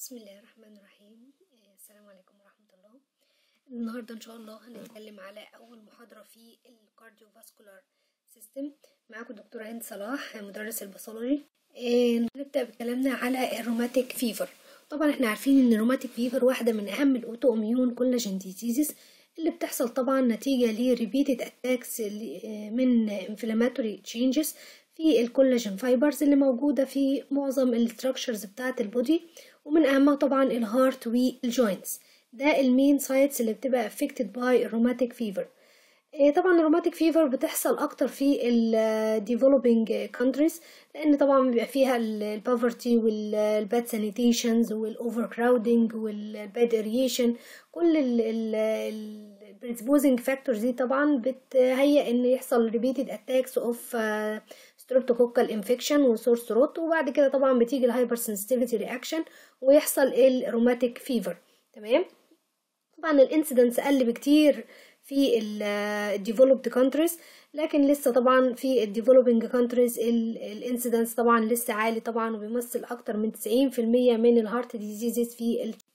بسم الله الرحمن الرحيم آه، السلام عليكم ورحمة الله النهاردة إن شاء الله هنتكلم على أول محاضرة في الكارديوفاسكولار سيستم معاكم دكتورة هند صلاح مدرس الباثولوجي آه، نبدأ بكلامنا على الروماتيك فيفر طبعا احنا عارفين ان الروماتيك فيفر واحدة من أهم الأوتو إميون كولاجين ديزيزز اللي بتحصل طبعا نتيجة لريبيتد اتاكس من انفلاماتوري تشينجز في الكولاجين فايبرز اللي موجودة في معظم الستراكشرز بتاعة البودي ومن أهمها طبعا الهارت والجوينتس ده المين سايتس اللي بتبقى affected by الروماتيك فيفر طبعا الروماتيك فيفر بتحصل اكتر في ال developing countries لان طبعا بيبقى فيها البوفرتي والباد سانيتيشنز والاوفر كراودنج والباد اريشن كل البريسبوزنج فاكتورز دي طبعا بتهيئ ان يحصل repeated attacks of ستريبتوكوكال انفكشن وسورس روت وبعد كده طبعا بتيجي الهايبر سنسيتيفيتي رياكشن ويحصل الروماتيك فيفر تمام طبعا الانسيدنس قل بكتير في الديفلوبد كونتريز لكن لسه طبعا في الديفلوبينج كونتريز الانسيدنس طبعا لسه عالي طبعا وبيمثل اكتر من 90% من الهارت ديزيزز في ال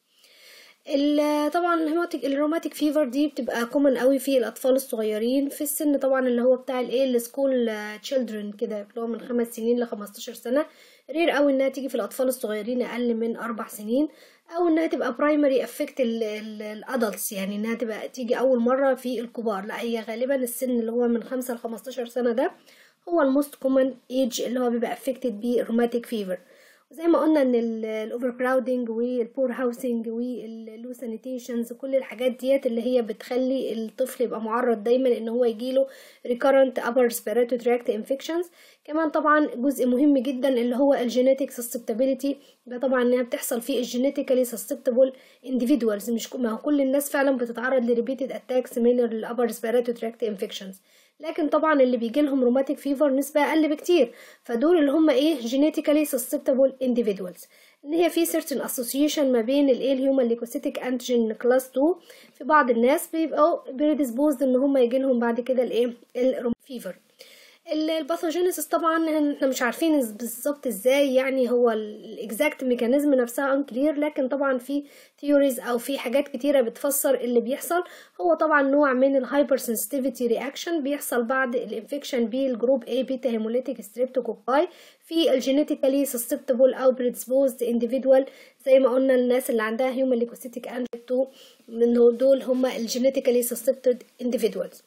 طبعا الهيماتيك الروماتيك فيفر دي بتبقى كومن قوي في الاطفال الصغيرين في السن طبعا اللي هو بتاع الايه السكول تشيلدرن كده اللي هو من خمس سنين ل 15 سنه رير قوي انها تيجي في الاطفال الصغيرين اقل من اربع سنين او انها تبقى برايمري افكت الادلتس يعني انها تبقى تيجي اول مره في الكبار لا هي غالبا السن اللي هو من خمسة ل 15 سنه ده هو الموست كومن ايج اللي هو بيبقى افكتد بالروماتيك فيفر زي ما قلنا ان الاوفر كراودنج والبور هاوسنج واللو سانيتيشنز كل الحاجات ديت اللي هي بتخلي الطفل يبقى معرض دايما ان هو يجيله recurrent upper respiratory tract infections كمان طبعا جزء مهم جدا اللي هو الجينيتك susceptibility ده طبعا انها بتحصل في الجينيتيكالي susceptible individuals مش ما هو كل الناس فعلا بتتعرض لريبيتد اتاكس من الابر ريسبيراتوري تراكت انفكشنز لكن طبعا اللي بيجي لهم روماتيك فيفر نسبة أقل بكتير فدول اللي هم إيه genetically susceptible individuals إن هي في certain association ما بين الإيه الهيومن ليكوسيتيك أنتيجين كلاس 2 في بعض الناس بيبقوا predisposed إن هم يجي لهم بعد كده الإيه الروماتيك فيفر الباثوجينيسيس طبعا احنا مش عارفين بالظبط ازاي يعني هو الاكزاكت ميكانيزم نفسها انكلير لكن طبعا في ثيوريز او في حاجات كتيره بتفسر اللي بيحصل هو طبعا نوع من الهايبر سنسيتيفيتي رياكشن بيحصل بعد الانفكشن بالجروب A بيتا هيموليتيك ستريبتوكوكاي في الجينيتيكالي سسبتبل او بريدسبوزد انديفيدوال زي ما قلنا الناس اللي عندها هيومن ليكوسيتيك انتو من دول هم الجينيتيكالي سسبتد انديفيدوالز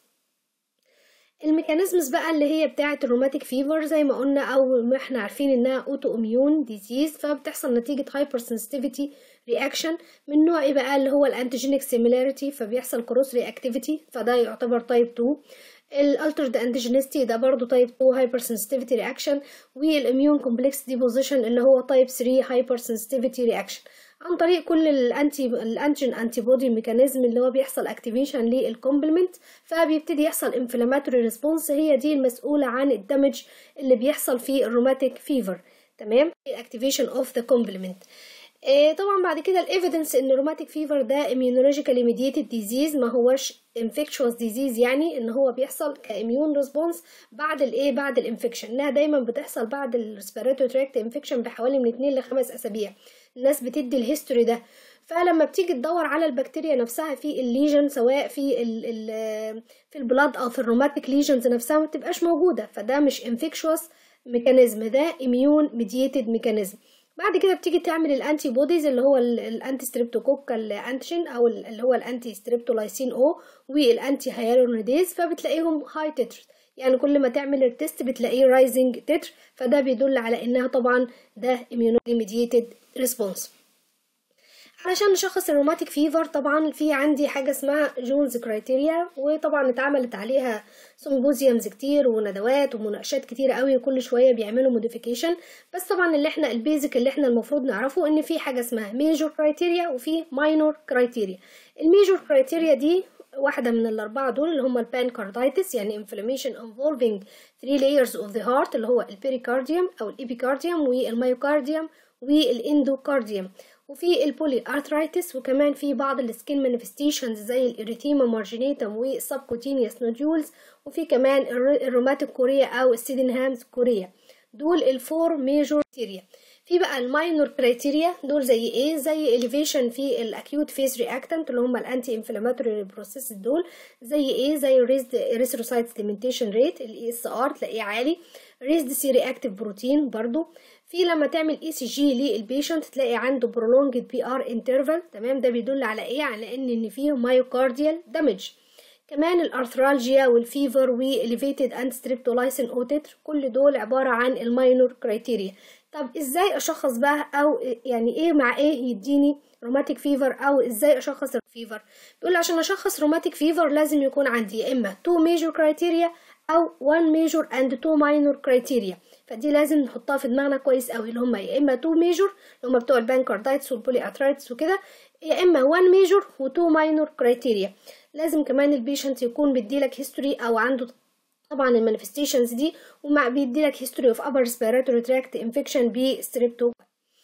الميكانيزمز بقى اللي هي بتاعه الروماتيك فيفر زي ما قلنا او ما احنا عارفين انها اوتو اميون ديزيز فبتحصل نتيجه هايبر سنسيتيفيتي رياكشن من نوع ايه بقى اللي هو الانتيجينيك سيميلاريتي فبيحصل كروس رياكتيفيتي فده يعتبر تايب 2 الالترد انتيجينيستي ده برضو تايب 2 هايبر سنسيتيفيتي رياكشن والاميون كومبلكس ديبوزيشن اللي هو تايب 3 هايبر سنسيتيفيتي رياكشن عن طريق كل الانتي الانتيجين انتي بودي ميكانيزم اللي هو بيحصل اكتيفيشن للكومبلمنت فبيبتدي يحصل انفلاماتوري ريسبونس هي دي المسؤوله عن الدمج اللي بيحصل في الروماتيك فيفر تمام الاكتيفيشن اوف ذا كومبلمنت طبعا بعد كده الايفيدنس ان الروماتيك فيفر ده immunologically mediated disease ما هوش infectious disease يعني ان هو بيحصل كاميون ريسبونس بعد الايه بعد الانفكشن انها دايما بتحصل بعد الريسبيراتوري تراكت انفكشن بحوالي من 2 ل 5 اسابيع الناس بتدي الهيستوري ده فلما بتيجي تدور على البكتيريا نفسها في الليجن سواء في ال ال في البلاد او في الروماتيك ليجنز نفسها ما بتبقاش موجوده فده مش انفكشوس ميكانيزم ده اميون ميدييتد ميكانيزم بعد كده بتيجي تعمل الانتي بوديز اللي هو الانتي ستريبتوكوكال انتيجين او اللي هو الانتي ستريبتولايسين او والانتي هيالورونيديز فبتلاقيهم هاي تتر يعني كل ما تعمل التست بتلاقيه رايزنج تتر فده بيدل على انها طبعا ده immunity mediated response علشان نشخص الروماتيك فيفر طبعا في عندي حاجة اسمها جونز كرايتيريا وطبعا اتعملت عليها سيمبوزيومز كتير وندوات ومناقشات كتير قوي وكل شوية بيعملوا موديفيكيشن بس طبعا اللي احنا البيزك اللي احنا المفروض نعرفه ان في حاجة اسمها ميجور كرايتيريا وفي ماينور كرايتيريا الميجور كرايتيريا دي واحدة من الأربعة دول اللي هم البانكاردايتس يعني inflammation involving three layers of the heart اللي هو البيريكارديوم أو الإبيكارديوم والميوكارديوم والاندوكارديوم وفي البولي ارثرايتس وكمان في بعض السكين مانيفستيشنز زي الاريتيما مارجينيتم والسبكوتينيوس نوديولز وفي كمان الروماتيك كوريا او السيدنهامز كوريا دول الفور ميجور كريتيريا في بقى الماينور كرايتيريا دول زي ايه زي elevation في الاكيوت فيز رياكتنت اللي هم الانتي انفلاماتوري بروسيس دول زي ايه زي ريزد اريثروسايت ليميتيشن ريت الاي اس ار تلاقيه عالي ريزد سي رياكتيف بروتين برضو في لما تعمل اي سي جي للبيشنت تلاقي عنده برولونجد بي ار انترفال تمام ده بيدل على ايه على ان ان فيه مايوكارديال دامج كمان الارثرالجيا والفيفر واليفيتد اند ستريبتولايسين اوتتر كل دول عباره عن الماينور كرايتيريا طب ازاي اشخص بقى او يعني ايه مع ايه يديني روماتيك فيفر او ازاي اشخص الفيفر بيقول عشان اشخص روماتيك فيفر لازم يكون عندي يا اما 2 ميجور كرايتيريا او 1 ميجور اند 2 ماينور كرايتيريا فدي لازم نحطها في دماغنا كويس قوي اللي هم يا اما 2 ميجور اللي هم بتوع البانكاردايتس والبولي اترايتس وكده يا اما 1 ميجور و2 ماينور كرايتيريا لازم كمان البيشنت يكون بيديلك هيستوري او عنده طبعا المانيفستيشنز دي ومع بيديلك هيستوري اوف upper respiratory tract infection بستريبتو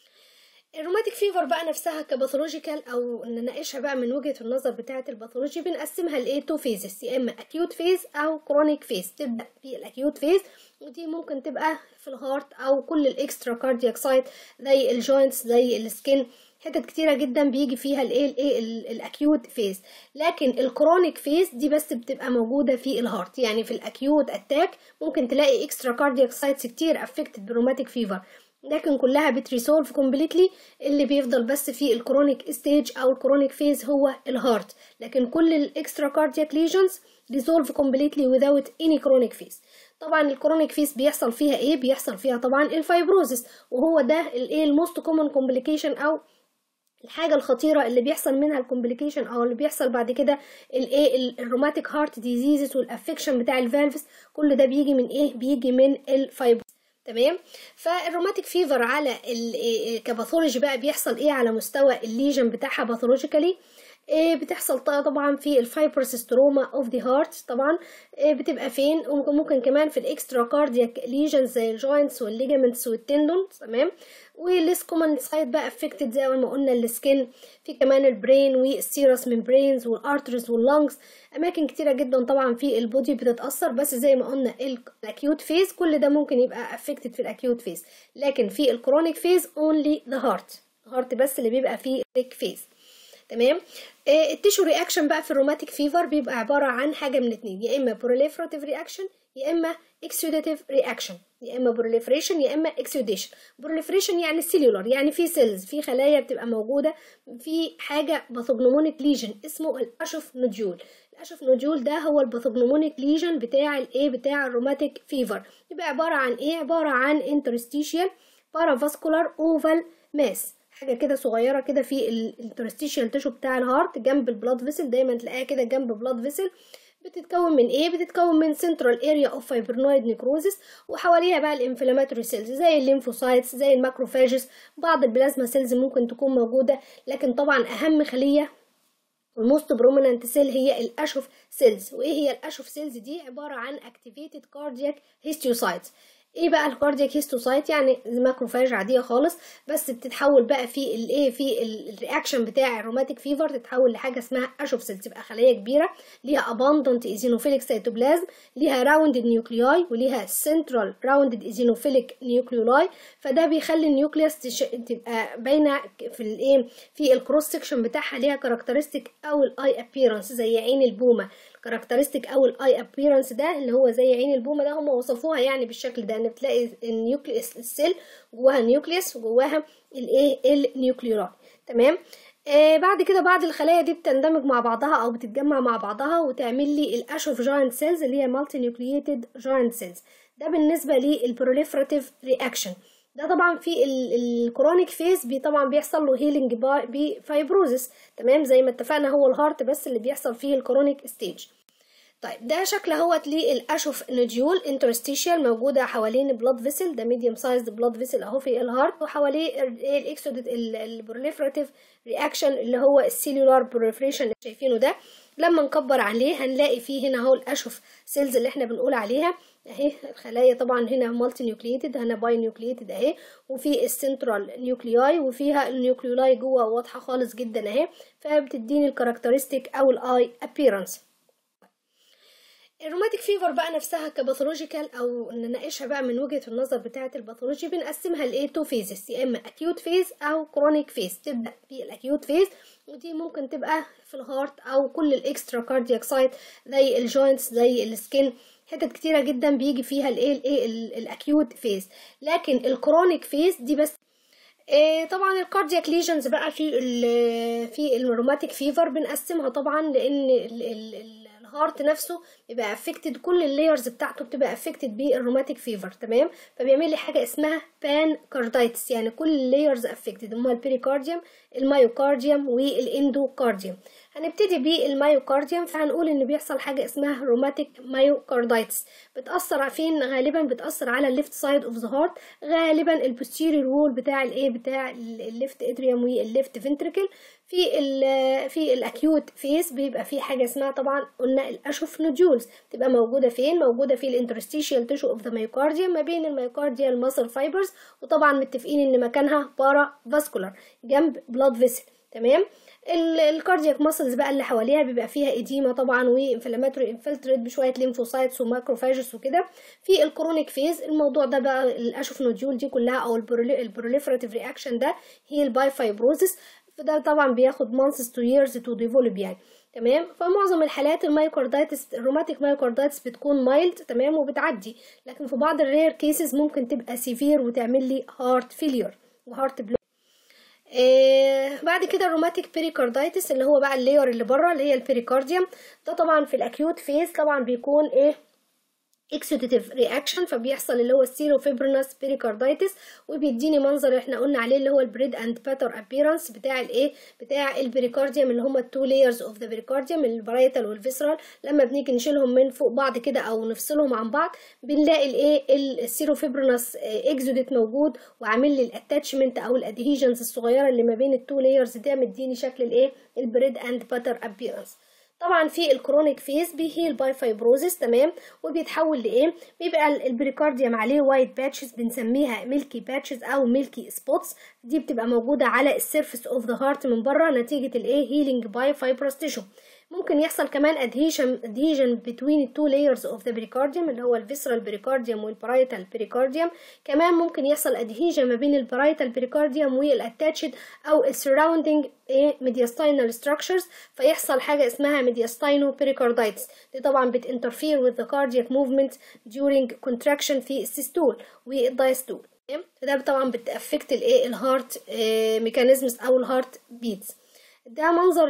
الروماتيك فيفر بقى نفسها كباثولوجيكال او نناقشها بقى من وجهه النظر بتاعه الباثولوجي بنقسمها لايه تو فيزز يا اما اكيوت فيز او كرونيك فيز تبدا في الاكيوت فيز ودي ممكن تبقى في الهارت او كل الاكسترا كاردياك سايت زي الجوينتس زي السكين حتت كتيره جدا بيجي فيها الايه الايه الاكيوت فيز لكن الكرونيك فيز دي بس بتبقى موجوده في الهارت يعني في الاكيوت اتاك ممكن تلاقي اكسترا كاردياك سايتس كتير افكتد بروماتيك فيفر لكن كلها بتريسولف كومبليتلي اللي بيفضل بس في الكرونيك ستيج او الكرونيك فيز هو الهارت لكن كل الاكسترا كاردياك ليجنز ريزولف كومبليتلي without any chronic phase طبعا الكرونيك فيس بيحصل فيها ايه بيحصل فيها طبعا الفايبروزس وهو ده الايه الموست كومن كومبليكيشن او الحاجة الخطيرة اللي بيحصل منها الكومبليكيشن او اللي بيحصل بعد كده الايه الروماتيك هارت ديزيزز والافكشن بتاع الفالفز كل ده بيجي من ايه بيجي من الفايبروز تمام فالروماتيك فيفر على كباثولوجي بقى بيحصل ايه على مستوى الليجن بتاعها باثولوجيكالي إيه بتحصل طبعا في الفايبروسيستروما اوف ذا هارت طبعا إيه بتبقى فين وممكن ممكن كمان في الاكسترا كاردياك ليجنز زي الجوينتس والليجامنتس والتندونز تمام والليس كومن سايد بقى افكتد زي ما قلنا السكين في كمان البرين والسيرس ممبرينز والارترز واللنجز اماكن كتيره جدا طبعا في البودي بتتاثر بس زي ما قلنا الاكيوت فيز كل ده ممكن يبقى افكتد في الاكيوت فيز لكن في الكرونيك فيز اونلي ذا هارت هارت بس اللي بيبقى فيه فيز تمام آه التيشو رياكشن بقى في الروماتيك فيفر بيبقى عباره عن حاجه من اتنين يا اما بروليفراتيف رياكشن يا اما اكسيوداتيف رياكشن يا اما بروليفريشن يا اما اكسيوديشن بروليفريشن يعني سيلولار يعني في سيلز في خلايا بتبقى موجوده في حاجه باثوجنومونيك ليجن اسمه الاشوف نوديول الاشوف نوديول ده هو الباثوجنومونيك ليجن بتاع الايه بتاع الروماتيك فيفر يبقى عباره عن ايه عباره عن انترستيشيال بارافاسكولار اوفال ماس حاجه كده صغيره كده في الانترستيشيال تيشو بتاع الهارت جنب البلاد فيسل دايما تلاقيها كده جنب بلاد فيسل بتتكون من ايه بتتكون من سنترال اريا اوف فايبرنويد نيكروزس وحواليها بقى الانفلاماتوري سيلز زي الليمفوسايتس زي الماكروفاجز بعض البلازما سيلز ممكن تكون موجوده لكن طبعا اهم خليه الموست بروميننت سيل هي الاشوف سيلز وايه هي الاشوف سيلز دي عباره عن اكتيفيتد كاردياك هيستيوسايتس ايه بقى الكاردياك هيستوسايت يعني ماكروفاج عاديه خالص بس بتتحول بقى في الايه في الرياكشن بتاع الروماتيك فيفر تتحول لحاجه اسمها اشوفسيل تبقى خلايا كبيره ليها اباندنت ايزينوفيليك سيتوبلازم ليها راوندد نيوكلياي وليها سنترال راوندد ايزينوفيليك نيوكليولاي فده بيخلي النيوكليوس تش... تبقى باينه في الايه في الكروس سكشن بتاعها ليها كاركترستيك او الاي ابييرنس زي عين البومه كاركترستيك او الاي ابييرنس ده اللي هو زي عين البومه ده هم وصفوها يعني بالشكل ده ان بتلاقي النيوكليوس السيل جواها النيوكليوس وجواها الايه النيوكليوراي تمام آه بعد كده بعض الخلايا دي بتندمج مع بعضها او بتتجمع مع بعضها وتعمل لي الاشوف جاينت سيلز اللي هي مالتي نيوكلييتد جاينت سيلز ده بالنسبه للبروليفراتيف رياكشن ده طبعا في الكرونيك فيز بي طبعا بيحصل له هيلينج بفايبروزس تمام زي ما اتفقنا هو الهارت بس اللي بيحصل فيه الكرونيك ستيج طيب ده شكل اهوت للاشوف نوديول انترستيشيال موجوده حوالين البلاد فيسل ده ميديوم سايزد بلاد فيسل اهو في الهارت وحواليه الاكسوديت البروليفراتيف رياكشن اللي هو السيلولار بروليفريشن اللي شايفينه ده لما نكبر عليه هنلاقي فيه هنا اهو الاشوف سيلز اللي احنا بنقول عليها اهي الخلايا طبعا هنا مالتي نيوكليتد هنا باي نيوكليتد اهي وفي السنترال نيوكلياي وفيها النيوكليولاي جوه واضحه خالص جدا اهي فبتديني الكاركترستيك او الاي ابييرنس الروماتيك فيفر بقى نفسها كباثولوجيكال او نناقشها بقى من وجهه النظر بتاعه الباثولوجي بنقسمها لايه تو فيزز يا اما اكيوت فيز او كرونيك فيز تبدا بالاكيوت فيز ودي ممكن تبقى في الهارت او كل الاكسترا كاردياك سايت زي الجوينتس زي السكين حتت كتيره جدا بيجي فيها الايه الايه الاكيوت فيز لكن الكرونيك فيز دي بس إيه طبعا الكاردياك ليجنز بقى في ال في الروماتيك فيفر بنقسمها طبعا لان ال ال ال الهارت نفسه بيبقى افكتد كل اللايرز بتاعته بتبقى افكتد بالروماتيك فيفر تمام فبيعمل لي حاجه اسمها بان كاردايتس يعني كل اللايرز افكتد هما البريكارديوم المايوكارديوم والاندوكارديوم هنبتدي بالمايوكارديوم فهنقول ان بيحصل حاجه اسمها روماتيك مايوكاردايتس بتاثر فين غالبا بتاثر على الليفت سايد اوف ذا هارت غالبا البوستيريور وول بتاع الايه بتاع الليفت اتريوم والليفت فنتريكل في ال في الاكيوت فيس بيبقى في حاجه اسمها طبعا قلنا الاشوف نوديولز تبقى موجوده فين موجوده في الانترستيشيال تيشو اوف ذا مايوكارديوم ما بين المايوكارديال ماسل فايبرز وطبعا متفقين ان مكانها بارا فاسكولار جنب بلاد فيسل تمام الكاردياك ماسلز بقى اللي حواليها بيبقى فيها اديما طبعا وانفلاماتوري انفلتريت بشويه ليمفوسايتس وماكروفاجس وكده في الكرونيك فيز الموضوع ده بقى الاشوف نوديول دي كلها او البروليفراتيف رياكشن ده هي الباي فايبروزس فده طبعا بياخد months to years to develop يعني تمام فمعظم الحالات المايوكاردايتس الروماتيك مايوكاردايتس بتكون مايلد تمام وبتعدي لكن في بعض الرير كيسز ممكن تبقى سيفير وتعمل لي هارت فيلير وهارت بلو آه بعد كده الروماتيك بيريكاردايتس اللي هو بقى اللاير اللي بره اللي هي البيريكارديوم ده طبعا في الاكيوت فيز طبعا بيكون ايه اكسيديتيف رياكشن فبيحصل اللي هو السيرو فيبرنس بيريكاردايتس وبيديني منظر اللي احنا قلنا عليه اللي هو البريد اند باتر ابيرنس بتاع الايه بتاع البريكارديوم اللي هما التو لايرز اوف ذا بريكارديوم البرايتال والفيسرال لما بنيجي نشيلهم من فوق بعض كده او نفصلهم عن بعض بنلاقي الايه السيرو فيبرنس اكزوديت موجود وعامل لي الاتاتشمنت او الادهيجنز الصغيره اللي ما بين التو لايرز ده مديني شكل الايه البريد اند باتر ابيرنس طبعا في الكرونيك فيز بيهيل باي فايبروزيس تمام وبيتحول لايه بيبقى البريكارديوم عليه وايت باتشز بنسميها ميلكي باتشز او ميلكي سبوتس دي بتبقى موجوده على السيرفيس اوف ذا هارت من بره نتيجه الايه هيلينج باي فايبروس تيشو ممكن يحصل كمان ادهيشن ادهيجن بين التو لايرز اوف ذا بريكارديوم اللي هو الفيسرال بريكارديوم والبرايتال بريكارديوم كمان ممكن يحصل ادهيجن ما بين البرايتال بريكارديوم والاتاتشد او السراوندينج ايه ميدياستاينال ستراكشرز فيحصل حاجه اسمها ميدياستاينو بريكاردايتس دي طبعا بتinterfere with the cardiac movement during contraction في السيستول والدايستول ده طبعا بتافكت الايه الهارت ميكانيزمز او الهارت بيتس ده منظر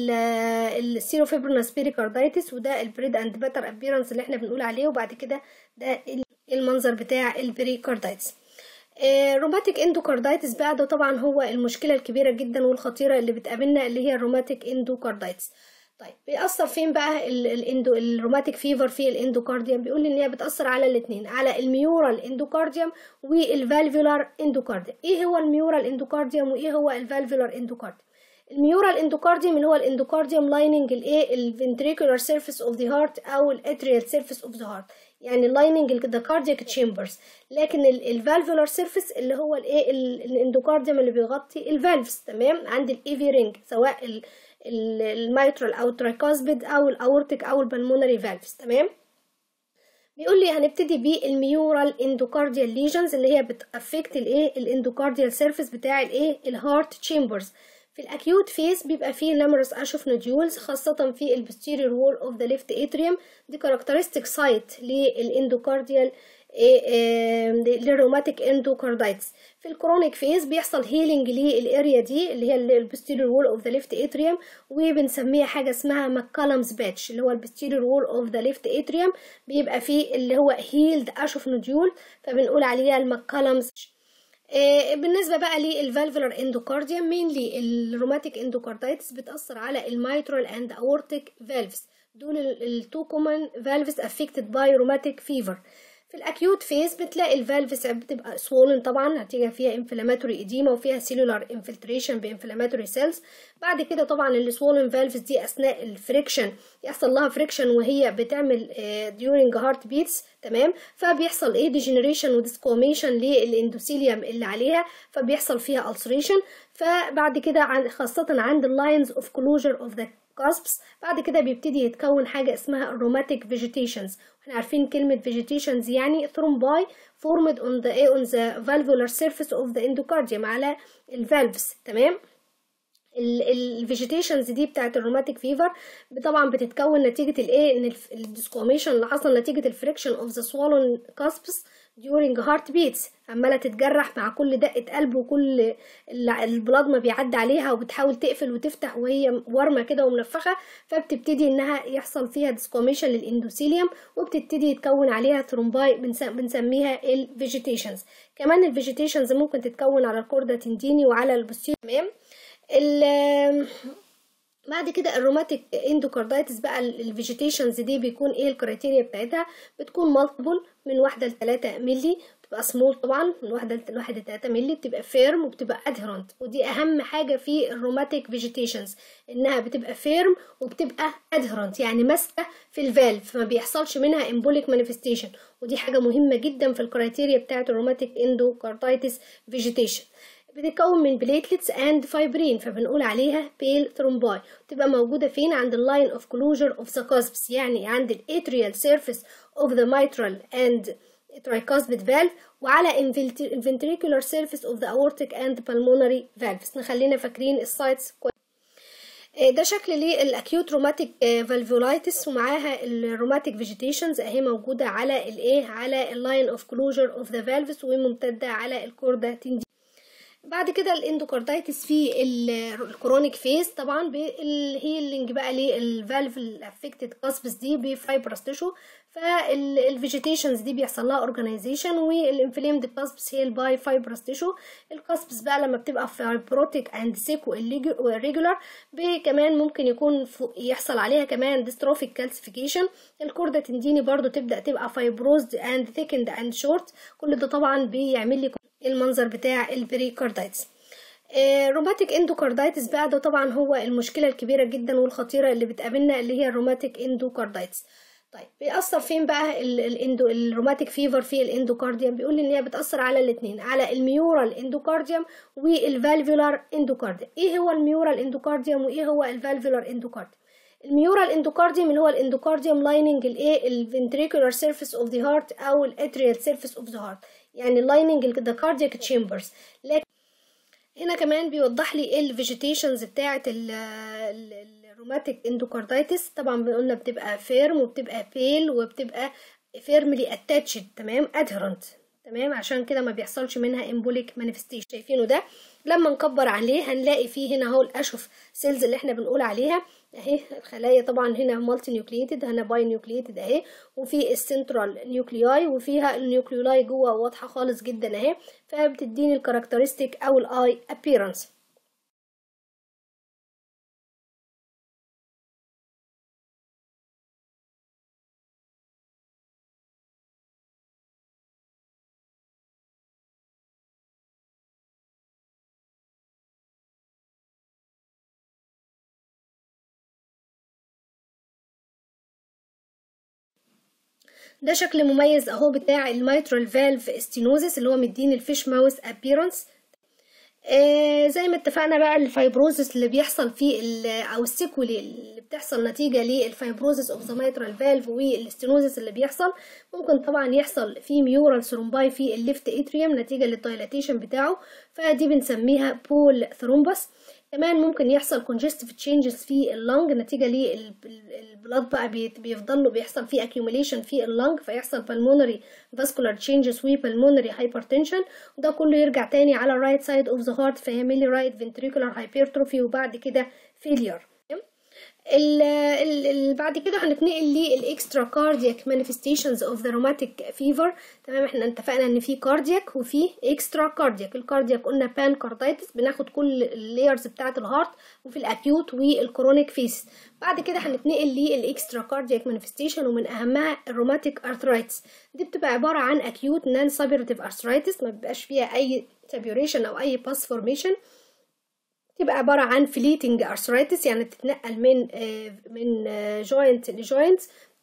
للسيروفيبرونس بيريكاردايتس وده البريد اند باتر ابيرنس اللي احنا بنقول عليه وبعد كده ده المنظر بتاع البريكاردايتس روماتيك اندوكاردايتس بقى ده طبعا هو المشكله الكبيره جدا والخطيره اللي بتقابلنا اللي هي الروماتيك اندوكاردايتس طيب بيأثر فين بقى الاندو الروماتيك فيفر في الاندوكارديوم بيقول ان هي بتأثر على الاثنين على الميورال اندوكارديوم والفالفولار اندوكارديوم ايه هو الميورال اندوكارديوم وايه هو الفالفولار اندوكارديوم الميورال اندوكارديوم اللي هو الاندوكارديوم لايننج الايه الفنتريكولار سيرفيس اوف ذا هارت او الاتريال سيرفيس اوف ذا هارت يعني لايننج ذا كاردياك تشامبرز لكن الفالفولار سيرفيس اللي هو الايه الاندوكارديوم اللي بيغطي الفالفز تمام عند الايفي رينج سواء الميترال او الترايكاسبيد او الاورتيك او البلمونري فالفز تمام بيقول لي هنبتدي بالميورال اندوكارديال ليجنز اللي هي بتافكت الايه الاندوكارديال سيرفيس بتاع الايه الهارت تشامبرز في الاكيوت فيس بيبقى فيه نمرس اشوف نوديولز خاصة في البستيريور وول اوف ذا ليفت اتريوم دي كاركترستيك سايت للاندوكارديال للروماتيك اندوكاردايتس في الكرونيك فيز بيحصل هيلينج للاريا دي اللي هي البستيريور وول اوف ذا ليفت اتريوم وبنسميها حاجه اسمها ماكالمز باتش اللي هو البستيريور وول اوف ذا ليفت اتريوم بيبقى فيه اللي هو هيلد اشوف نوديول فبنقول عليها الماكالمز آه بالنسبه بقى للفالفولار اندوكارديوم مينلي الروماتيك اندوكاردايتس بتاثر على الميترال اند اورتيك فالفز دول التو كومن فالفز افكتد باي روماتيك فيفر في الاكيوت فيز بتلاقي الفالفز بتبقى سوولن طبعا هتيجي فيها انفلاماتوري اديما وفيها سيلولار انفلتريشن بانفلاماتوري سيلز بعد كده طبعا السوولن فالفز دي اثناء الفريكشن يحصل لها فريكشن وهي بتعمل ديورنج هارت بيتس تمام فبيحصل ايه ديجنريشن وديسكوميشن للاندوثيليوم اللي عليها فبيحصل فيها ulceration فبعد كده خاصه عند اللاينز اوف كلوجر اوف ذا كاسبس بعد كده بيبتدي يتكون حاجة اسمها aromatic vegetations احنا عارفين كلمة vegetations يعني ثرومباي formed on the on the valvular surface of the endocardium على الفالفز تمام الفيجيتيشنز دي بتاعت الروماتيك فيفر طبعا بتتكون نتيجة الايه ان الديسكوميشن اللي حصل نتيجة الفريكشن اوف ذا swollen cusps during heart beats عمالة تتجرح مع كل دقة قلب وكل البلاد ما بيعدي عليها وبتحاول تقفل وتفتح وهي ورمة كده ومنفخة فبتبتدي انها يحصل فيها ديسكوميشن للاندوثيليوم وبتبتدي يتكون عليها ثرومباي بنسميها الفيجيتيشنز كمان الفيجيتيشنز ممكن تتكون على الكوردا تنديني وعلى البوستيريور تمام بعد كده الروماتيك اندوكاردايتس بقى الفيجيتيشنز دي بيكون ايه الكرايتيريا بتاعتها بتكون مالتيبل من واحدة لتلاتة ملي بتبقى سمول طبعا من واحدة لواحد لتلاتة ملي بتبقى فيرم وبتبقى ادهرنت ودي اهم حاجة في الروماتيك فيجيتيشنز انها بتبقى فيرم وبتبقى ادهرنت يعني ماسكة في الفالف فما بيحصلش منها امبوليك مانيفستيشن ودي حاجة مهمة جدا في الكرايتيريا بتاعت الروماتيك اندوكاردايتس فيجيتيشن بتتكون من بليتلتس اند فايبرين فبنقول عليها بيل ثرومباي بتبقى موجودة فين عند اللاين اوف كلوجر اوف ذا كاسبس يعني عند الاتريال سيرفيس اوف ذا mitral اند tricuspid valve وعلى الفنتريكولار سيرفيس اوف ذا aortic اند pulmonary valves نخلينا فاكرين السايتس ده شكل للاكيوت روماتيك فالفولايتس ومعاها الروماتيك فيجيتيشنز اهي موجوده على الايه على اللاين اوف كلوجر اوف ذا فالفز وممتده على الكوردا تندي بعد كده الاندوكاردايتس في الكرونيك فيز طبعا بالهيلينج بقى للفالف الافكتد كاسبس دي بفايبرس تيشو فالفيجيتيشنز دي بيحصل لها اورجانيزيشن والانفليمد كاسبس هي الباي فايبرس تيشو الكاسبس بقى لما بتبقى فايبروتيك اند سيك وريجولار كمان ممكن يكون يحصل عليها كمان ديستروفيك كالسيفيكيشن الكوردا تنديني برضو تبدا تبقى فايبروزد اند ثيكند اند شورت كل ده طبعا بيعمل لي المنظر بتاع البريكاردايتس روماتيك اندوكاردايتس بقى ده طبعا هو المشكلة الكبيرة جدا والخطيرة اللي بتقابلنا اللي هي الروماتيك اندوكاردايتس طيب بيأثر فين بقى الاندو الروماتيك فيفر في الاندوكارديوم بيقول لي ان هي بتأثر على الاثنين على الميورال اندوكارديوم والفالفولار اندوكارديوم ايه هو الميورال اندوكارديوم وايه هو الفالفولار اندوكارديوم الميورال اندوكارديوم اللي هو الاندوكارديوم لايننج الايه الفنتريكولار سيرفيس اوف ذا هارت او الاتريال سيرفيس اوف ذا هارت يعني لايننج ذا كاردياك تشامبرز لكن هنا كمان بيوضح لي الفيجيتيشنز بتاعه الروماتيك اندوكاردايتس طبعا قلنا بتبقى فيرم وبتبقى بيل وبتبقى فيرملي اتاتشد تمام ادهرنت تمام عشان كده ما بيحصلش منها امبوليك مانيفستيشن شايفينه ده لما نكبر عليه هنلاقي فيه هنا اهو الاشوف سيلز اللي احنا بنقول عليها اهي الخلايا طبعا هنا مالتي نيوكليتد هنا باي نيوكليتد اهي وفي السنترال نيوكلياي وفيها النيوكليولاي جوه واضحه خالص جدا اهي فبتديني الكاركترستيك او الاي ابييرنس ده شكل مميز اهو بتاع الميترال فالف ستينوزس اللي هو مدين الفيش ماوس ابيرنس آه زي ما اتفقنا بقى الفايبروزس اللي بيحصل في او السيكولي اللي بتحصل نتيجة للفايبروزس اوف ذا ميترال فالف والاستينوزس اللي بيحصل ممكن طبعا يحصل في ميورال ثرومباي في الليفت اتريوم نتيجة للدايلاتيشن بتاعه فدي بنسميها بول ثرومبس كمان ممكن يحصل congestive changes في اللنج نتيجة للبلاد بقى بيفضل له بيحصل فيه accumulation في اللنج فيحصل pulmonary vascular changes و pulmonary hypertension وده كله يرجع تاني على right side of the heart فيعمل لي right ventricular hypertrophy وبعد كده failure ال ال بعد كده هنتنقل للاكسترا كاردياك مانيفستيشنز اوف ذا روماتيك فيفر تمام احنا اتفقنا ان في كاردياك وفي اكسترا كاردياك الكاردياك قلنا بان كاردايتس بناخد كل اللايرز بتاعه الهارت وفي الاكيوت والكرونيك فيس بعد كده هنتنقل للاكسترا كاردياك مانيفستيشن ومن اهمها الروماتيك ارثرايتس دي بتبقى عباره عن اكيوت نان سابيرتيف ارثرايتس ما بيبقاش فيها اي سابيوريشن او اي باس فورميشن تبقى عبارة عن فليتنج ارثرايتس يعني بتتنقل من من جوينت لجوينت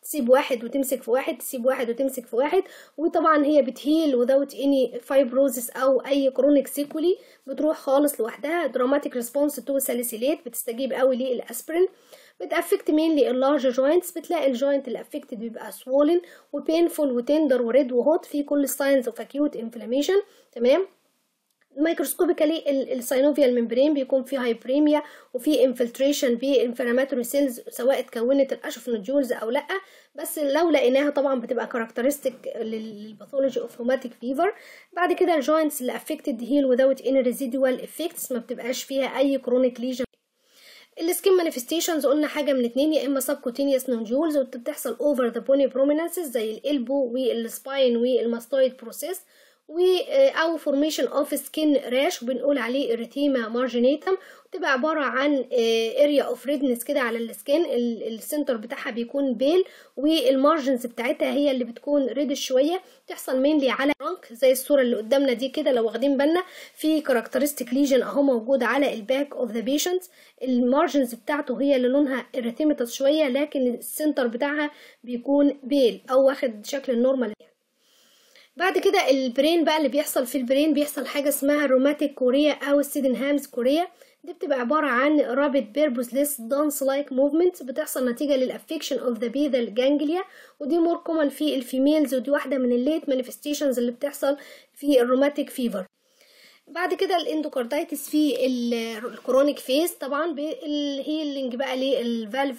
تسيب واحد وتمسك في واحد تسيب واحد وتمسك في واحد وطبعا هي بتهيل without any fibrosis او اي chronic sequelae بتروح خالص لوحدها dramatic response to salicylate بتستجيب قوي للاسبرين بتأفكت مينلي اللارج جوينتس بتلاقي الجوينت اللي افكتد بيبقى swollen وبينفول وتندر وريد وهوت في كل signs of acute inflammation تمام مايكروسكوبيكالي الساينوفيال ممبرين بيكون فيه هايبريميا وفي انفلتريشن بانفلاماتوري سيلز سواء اتكونت الاشف نوديولز او لا بس لو لقيناها طبعا بتبقى كاركترستيك للباثولوجي اوف روماتيك فيفر بعد كده الجوينتس اللي افكتد هيل without any residual effects ما بتبقاش فيها اي كرونيك ليجن السكين مانيفستيشنز قلنا حاجه من اتنين يا اما سبكوتينيوس نوديولز وبتحصل اوفر ذا بوني برومينانسز زي الالبو والسباين والماستويد بروسيس و او فورميشن اوف سكين راش وبنقول عليه اريثيما مارجينيتم وتبقى عباره عن اريا اوف ريدنس كده على السكين السنتر بتاعها بيكون بيل والمارجنز بتاعتها هي اللي بتكون ريدش شويه تحصل مينلي على رانك زي الصوره اللي قدامنا دي كده لو واخدين بالنا في كاركترستيك ليجن اهو موجود على الباك اوف ذا بيشنت المارجنز بتاعته هي اللي لونها اريثيمتس شويه لكن السنتر بتاعها بيكون بيل او واخد شكل النورمال يعني. بعد كده البرين بقى اللي بيحصل في البرين بيحصل حاجه اسمها روماتيك كوريا او ستيدنهامز كوريا دي بتبقى عبارة عن رابid purposeless dance like movement بتحصل نتيجة للأفكشن of the basal ganglia ودي مور كومن في الفيميلز ودي واحدة من الليت manifestations اللي بتحصل في الروماتيك فيفر بعد كده الاندوكاردايتس في الكرونيك فيز طبعا بالهيلينج بقى للفالف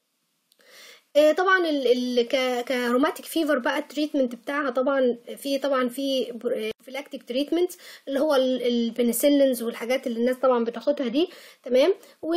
طبعا ال ال كروماتيك فيفر بقى التريتمنت بتاعها طبعا في طبعا في بروفيلاكتيك تريتمنت اللي هو البنسلينز والحاجات اللي الناس طبعا بتاخدها دي تمام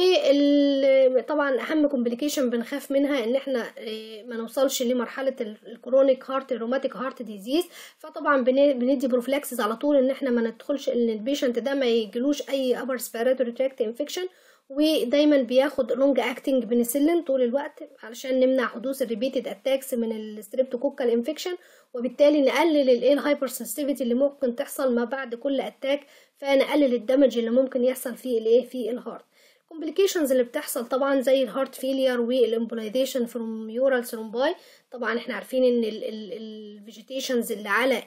وطبعا اهم كومبليكيشن بنخاف منها ان احنا ما نوصلش لمرحله الكرونيك هارت الروماتيك هارت ديزيز فطبعا بندي بروفلاكسز على طول ان احنا ما ندخلش ان البيشنت ده ما يجيلوش اي upper respiratory tract infection ودايما بياخد لونج اكتنج بنسلين طول الوقت علشان نمنع حدوث الريبيتد اتاكس من الستريبتوكوكال انفكشن وبالتالي نقلل الايه الهايبر سنسيتيفيتي اللي ممكن تحصل ما بعد كل اتاك فنقلل الدمج اللي ممكن يحصل في الايه في الهارت الكومبليكيشنز اللي بتحصل طبعا زي الهارت فيلير والامبولايزيشن فروم يورال ثرومباي طبعا احنا عارفين ان الفيجيتيشنز اللي على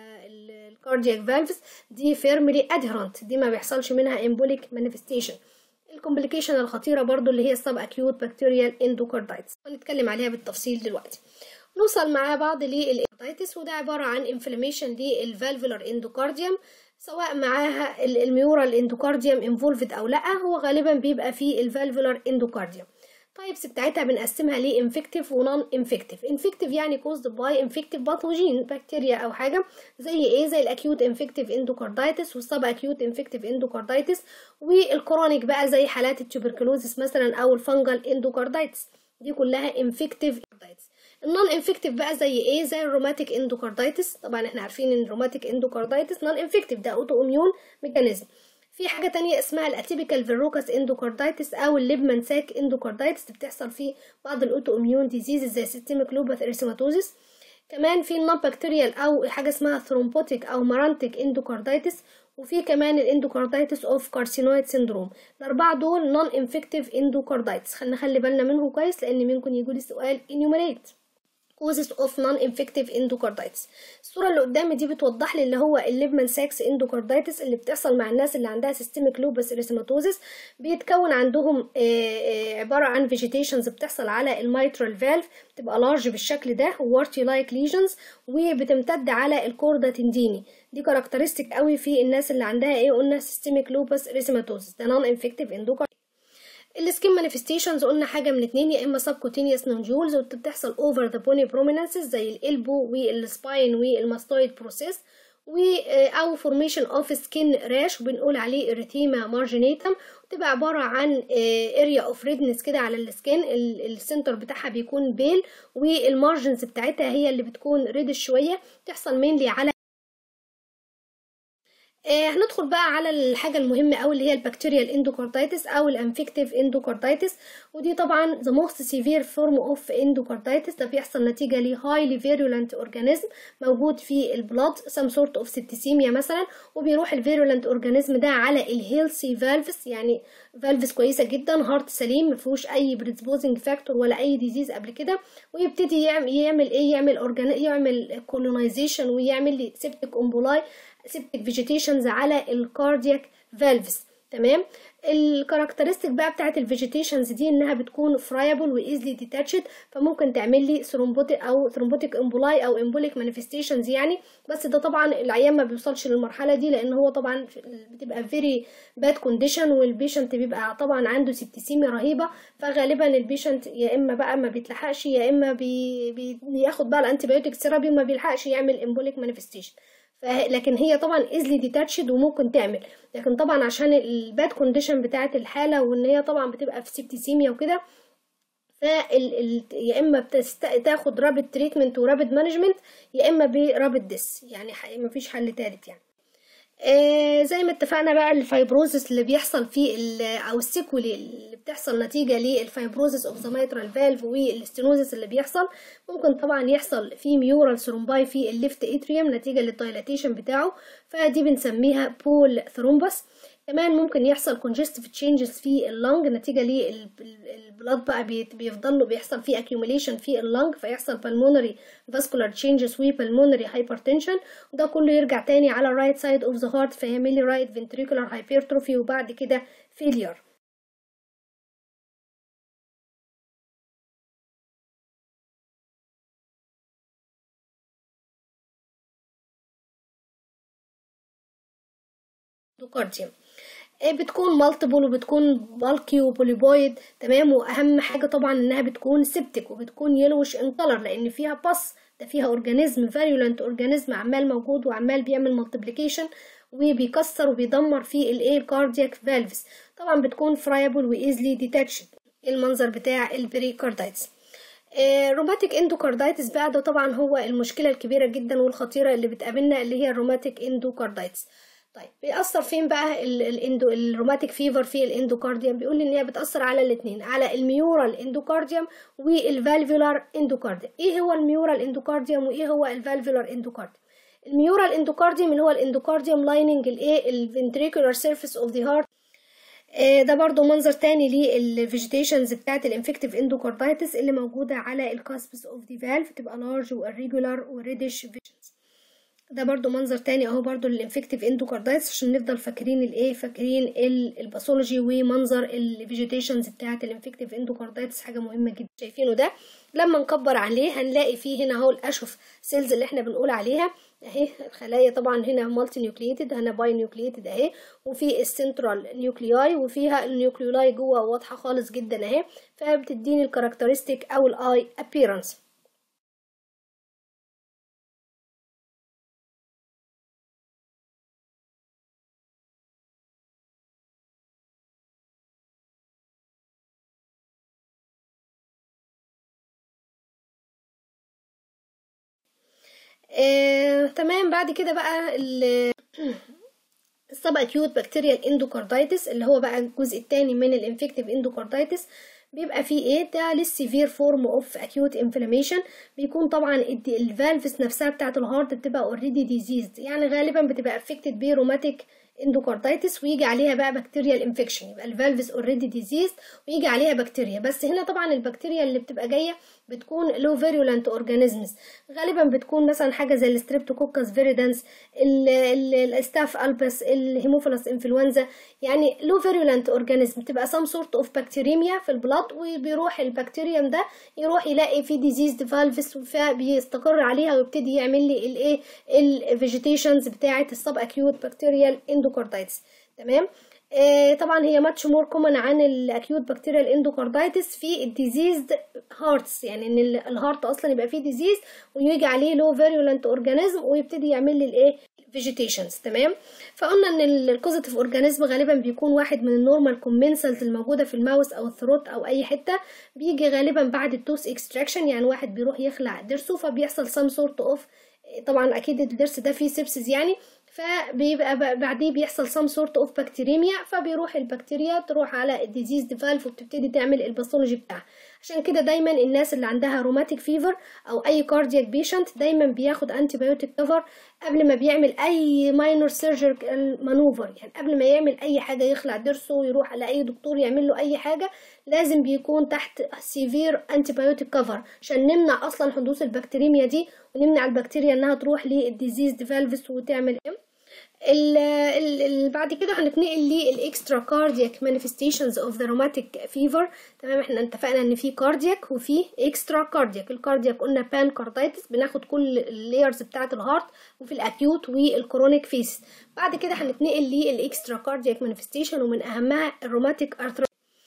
الكاردياك فالفز دي فيرملي ادهرنت دي ما بيحصلش منها امبوليك مانيفستيشن الكومبليكيشن الخطيرة برضو اللي هي السب اكيوت بكتيريال اندوكاردايتس هنتكلم عليها بالتفصيل دلوقتي نوصل مع بعض للاندوكاردايتس وده عبارة عن انفلاميشن للفالفولار اندوكارديوم سواء معاها الميورال اندوكارديوم انفولفد او لا هو غالبا بيبقى فيه الفالفولار اندوكارديوم التايبس بتاعتها بنقسمها ل انفكتيف ونون انفكتيف انفكتيف يعني كوزد باي انفكتيف باثوجين بكتيريا او حاجه زي ايه زي الاكيوت انفكتيف اندوكاردايتس والسب اكيوت انفكتيف اندوكاردايتس والكرونيك بقى زي حالات التوبركلوزس مثلا او الفنجل اندوكاردايتس دي كلها انفكتيف النون انفكتيف بقى زي ايه زي الروماتيك اندوكاردايتس طبعا احنا عارفين ان الروماتيك اندوكاردايتس نون انفكتيف ده اوتو اميون ميكانيزم في حاجة تانية اسمها الاتيبيكال فيروكاس اندوكاردايتس او الليبمان ساك اندوكاردايتس بتحصل في بعض الاوتو اميون ديزيز زي سيستميك لوباث اريثيماتوزيس كمان في النون بكتيريال او حاجة اسمها ثرومبوتيك او مارانتيك اندوكاردايتس وفي كمان الاندوكاردايتس اوف كارسينويد سيندروم الاربعه دول نون انفكتيف اندوكاردايتس خلينا نخلي بالنا منهم كويس لان ممكن يجي لي سؤال enumerate causes of non-infective endocarditis الصورة اللي قدامي دي بتوضح لي اللي هو الليبمان ساكس endocarditis اللي بتحصل مع الناس اللي عندها systemic lupus erythematosus بيتكون عندهم عبارة عن vegetations بتحصل على الميترال فالف بتبقى large بالشكل ده warty like lesions وبتمتد على الكوردا تنديني دي كاركترستيك قوي في الناس اللي عندها ايه قلنا systemic lupus erythematosus ده non-infective endocarditis السكين مانيفستيشنز قلنا حاجه من اتنين يا اما سبكوتينيوس نوديولز وبتحصل اوفر ذا بوني برومينانسز زي الالبو والسباين والماستويد بروسيس و او فورميشن اوف سكين راش وبنقول عليه اريثيما مارجينيتم وتبقى عباره عن اريا اوف ريدنس كده على السكين السنتر بتاعها بيكون بيل والمارجنز بتاعتها هي اللي بتكون ريدش شويه تحصل مينلي على آه هندخل بقى على الحاجة المهمة أوي اللي هي البكتيريال اندوكاردايتس أو الانفكتيف اندوكاردايتس ودي طبعا the most severe form of endocarditis ده بيحصل نتيجة ل highly virulent organism موجود في البلاد some sort of septicemia مثلا وبيروح الفيرولنت organism ده على الهيلثي فالفز يعني فالفز كويسة جدا هارت سليم مفيهوش أي predisposing factor ولا أي disease قبل كده ويبتدي يعمل, يعمل إيه يعمل organ يعمل colonization ويعمل لي septic emboli سيبتك فيجيتيشنز على الكاردياك فالفز تمام الكاركترستيك بقى بتاعت الفيجيتيشنز دي انها بتكون فرايبل وايزلي ديتاتشد فممكن تعمل لي ثرومبوتيك او ثرومبوتيك امبولاي او امبوليك مانيفستيشنز يعني بس ده طبعا العيان ما بيوصلش للمرحله دي لان هو طبعا بتبقى فيري باد كونديشن والبيشنت بيبقى طبعا عنده سيبتيسيميا رهيبه فغالبا البيشنت يا اما بقى ما بيتلحقش يا اما بي بياخد بقى الانتيبيوتيك ثيرابي وما بيلحقش يعمل امبوليك مانيفستيشن لكن هي طبعا ايزلي ديتاتشد وممكن تعمل لكن طبعا عشان الباد كونديشن بتاعه الحاله وان هي طبعا بتبقى في سيبتيسيميا وكده فال يا اما بتست... تاخد رابد تريتمنت ورابد مانجمنت يا اما برابد ديس يعني مفيش حل تالت يعني آه زي ما اتفقنا بقى الفايبروزس اللي بيحصل في او السيكولي اللي بتحصل نتيجه للفايبروزس اوف ذا مايترال فالف والاستينوزس اللي بيحصل ممكن طبعا يحصل في ميورال ثرومباي في الليفت اتريوم نتيجه للدايلاتيشن بتاعه فدي بنسميها بول ثرومبس كمان ممكن يحصل congestive changes في اللنج نتيجة للبلاد بقى بيفضل له بيحصل فيه accumulation في اللنج فيحصل pulmonary vascular changes و pulmonary hypertension وده كله يرجع تاني على right side of the heart فيعمل لي right ventricular hypertrophy وبعد كده failure دوكارديوم بتكون مالتيبل وبتكون بالكي وبوليبويد تمام واهم حاجه طبعا انها بتكون سبتك وبتكون يلوش ان كلر لان فيها باس ده فيها اورجانيزم فاريولنت اورجانيزم عمال موجود وعمال بيعمل مالتيبليكيشن وبيكسر وبيدمر في الايه الكاردياك فالفز طبعا بتكون فرايبل وايزلي ديتاتشد المنظر بتاع البريكاردايتس الروماتيك اندوكاردايتس بقى ده طبعا هو المشكله الكبيره جدا والخطيره اللي بتقابلنا اللي هي الروماتيك اندوكاردايتس طيب بيأثر فين بقى الاندو الروماتيك فيفر في الاندوكارديوم بيقول لي ان هي بتأثر على الاثنين على الميورال اندوكارديوم والفالفولار اندوكارديوم ايه هو الميورال اندوكارديوم وايه هو الفالفولار اندوكارديوم الميورال اندوكارديوم اللي هو الاندوكارديوم لايننج الايه الفنتريكولار سيرفيس اوف ذا هارت ده برضو منظر تاني للفيجيتيشنز بتاعت الانفكتيف اندوكاردايتس اللي موجودة على الكاسبس اوف ذا فالف تبقى لارج واريجولار وريدش فيجنز ده برضو منظر تاني اهو برضو للانفكتيف اندوكاردايتس عشان نفضل فاكرين الايه فاكرين الباثولوجي ومنظر الفيجيتيشنز بتاعه الانفكتيف اندوكاردايتس حاجه مهمه جدا شايفينه ده لما نكبر عليه هنلاقي فيه هنا اهو الاشف سيلز اللي احنا بنقول عليها اهي الخلايا طبعا هنا مالتي نيوكليتد هنا باي نيوكليتد اهي وفي السنترال نيوكلياي وفيها النيوكليولاي جوه واضحه خالص جدا اهي فبتديني الكاركترستيك او الاي ابييرنس آه، تمام بعد كده بقى السب اكيوت بكتيريال اندوكاردايتس اللي هو بقى الجزء الثاني من الانفكتيف اندوكاردايتس بيبقى فيه ايه ده للسيفير فورم اوف اكيوت انفلاميشن بيكون طبعا الفالفز نفسها بتاعه الهارت بتبقى اوريدي ديزيزد يعني غالبا بتبقى افكتد بروماتيك اندوكاردايتس ويجي عليها بقى بكتيريال انفكشن يبقى الفالفز اوريدي ديزيزد ويجي عليها بكتيريا بس هنا طبعا البكتيريا اللي بتبقى جايه بتكون لو فيرولنت اورجانيزمز غالبا بتكون مثلا حاجه زي الستريبتوكوكس فيريدانس الاستاف البس الهيموفيلس انفلونزا يعني لو فيرولنت اورجانيزم تبقى سام سورت اوف بكتيريميا في البلاد وبيروح البكتيريوم ده يروح يلاقي في ديزيزد فالفس فبيستقر عليها ويبتدي يعمل لي الايه الفيجيتيشنز بتاعه السب اكيوت بكتيريال اندوكاردايتس تمام آه طبعا هي ماتش مور كومن عن الاكيوت بكتيريال اندوكاردايتس في الديزيزد هارتس يعني ان الهارت اصلا يبقى فيه ديزيز ويجي عليه لو فيرولنت اورجانيزم ويبتدي يعمل لي الايه فيجيتيشنز تمام فقلنا ان الكوزيتيف اورجانيزم غالبا بيكون واحد من النورمال كومنسلز الموجوده في الماوس او الثروت او اي حته بيجي غالبا بعد التوث اكستراكشن يعني واحد بيروح يخلع ضرسه فبيحصل سام سورت اوف طبعا اكيد الضرس ده فيه سيبسز يعني فبيبقى بعديه بيحصل سام سورت اوف بكتيريميا فبيروح البكتيريا تروح على الديزيز فالف وبتبتدي تعمل الباثولوجي بتاعها عشان كده دايما الناس اللي عندها روماتيك فيفر او اي كاردياك بيشنت دايما بياخد انتي بايوتيك كفر قبل ما بيعمل اي ماينور سيرجيكال مانوفر يعني قبل ما يعمل اي حاجه يخلع ضرسه ويروح على اي دكتور يعمل له اي حاجه لازم بيكون تحت سيفير انتي بايوتيك كفر عشان نمنع اصلا حدوث البكتيريميا دي ونمنع البكتيريا انها تروح للديزيز فالفس وتعمل ال ال بعد كده هنتنقل للاكسترا كاردياك مانيفستيشنز اوف ذا روماتيك فيفر تمام احنا اتفقنا ان في كاردياك وفي اكسترا كاردياك الكاردياك قلنا بان كاردايتس بناخد كل اللايرز بتاعه الهارت وفي الاكيوت والكرونيك فيس بعد كده هنتنقل للاكسترا كاردياك مانيفستيشن ومن اهمها الروماتيك ارثر